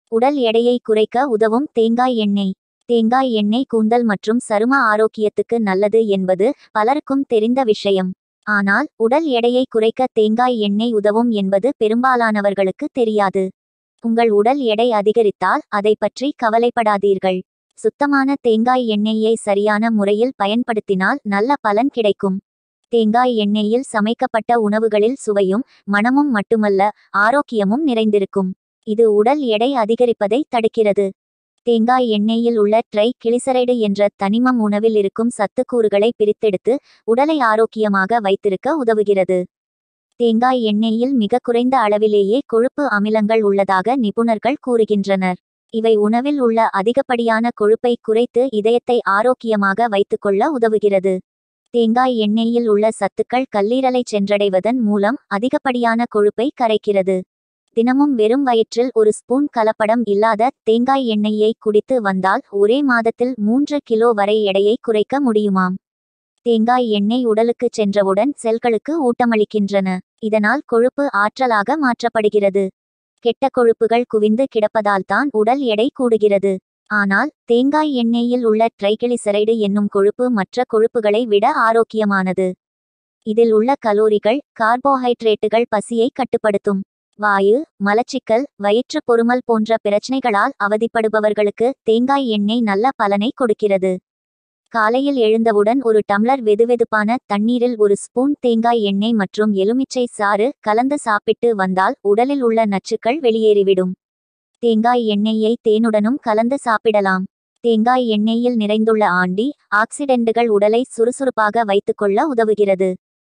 உடல் எடையை குறைக்க உதவும் தேங்காய் எண்ணெய் தேங்காய் எண்ணெய் கூந்தல் மற்றும் சரும ஆரோக்கியத்துக்கு நல்லது என்பது பலருக்கும் தெரிந்த விஷயம் ஆனால் உடல் எடையை குறைக்க தேங்காய் எண்ணெய் உதவும் என்பது பெரும்பாலானவர்களுக்கு தெரியாது உங்கள் உடல் எடை அதிகரித்தால் அதை பற்றி கவலைப்படாதீர்கள் சுத்தமான தேங்காய் எண்ணெயை சரியான முறையில் பயன்படுத்தினால் நல்ல பலன் கிடைக்கும் தேங்காய் எண்ணெயில் சமைக்கப்பட்ட உணவுகளில் சுவையும் மணமும் மட்டுமல்ல ஆரோக்கியமும் நிறைந்திருக்கும் இது உடல் எடை அதிகரிப்பதை தடுக்கிறது தேங்காய் எண்ணெயில் உள்ள ட்ரை கிளிசரைடு என்ற தனிமம் உணவில் இருக்கும் சத்துக்கூறுகளை பிரித்தெடுத்து உடலை ஆரோக்கியமாக வைத்திருக்க உதவுகிறது தேங்காய் எண்ணெயில் மிக குறைந்த அளவிலேயே கொழுப்பு அமிலங்கள் உள்ளதாக நிபுணர்கள் கூறுகின்றனர் இவை உணவில் உள்ள அதிகப்படியான கொழுப்பை குறைத்து இதயத்தை ஆரோக்கியமாக வைத்துக்கொள்ள உதவுகிறது தேங்காய் எண்ணெயில் உள்ள சத்துக்கள் கல்லீரலை சென்றடைவதன் மூலம் அதிகப்படியான கொழுப்பை கரைக்கிறது தினமும் வெறும் வயிற்றில் ஒரு ஸ்பூன் கலப்படம் இல்லாத தேங்காய் எண்ணெயை குடித்து வந்தால் ஒரே மாதத்தில் மூன்று கிலோ வரை எடையை குறைக்க முடியுமாம் தேங்காய் எண்ணெய் உடலுக்கு சென்றவுடன் செல்களுக்கு ஊட்டமளிக்கின்றன இதனால் கொழுப்பு ஆற்றலாக மாற்றப்படுகிறது கெட்ட கொழுப்புகள் குவிந்து கிடப்பதால் தான் உடல் எடை கூடுகிறது ஆனால் தேங்காய் எண்ணெயில் உள்ள ட்ரைகிளிசரைடு என்னும் கொழுப்பு மற்ற கொழுப்புகளை விட ஆரோக்கியமானது இதில் உள்ள கலோரிகள் கார்போஹைட்ரேட்டுகள் பசியை கட்டுப்படுத்தும் வாயு மலச்சிக்கல் வயிற்று பொறுமல் போன்ற பிரச்சனைகளால் அவதிப்படுபவர்களுக்கு தேங்காய் எண்ணெய் நல்ல பலனை கொடுக்கிறது காலையில் எழுந்தவுடன் ஒரு டம்ளர் வெதுவெதுப்பான தண்ணீரில் ஒரு ஸ்பூன் தேங்காய் எண்ணெய் மற்றும் எலுமிச்சை சாறு கலந்து சாப்பிட்டு வந்தால் உடலில் உள்ள நச்சுக்கள் வெளியேறிவிடும் தேங்காய் எண்ணெயை தேனுடனும் கலந்து சாப்பிடலாம் தேங்காய் எண்ணெயில் நிறைந்துள்ள ஆண்டி ஆக்சிடென்ட்டுகள் உடலை சுறுசுறுப்பாக வைத்துக்கொள்ள உதவுகிறது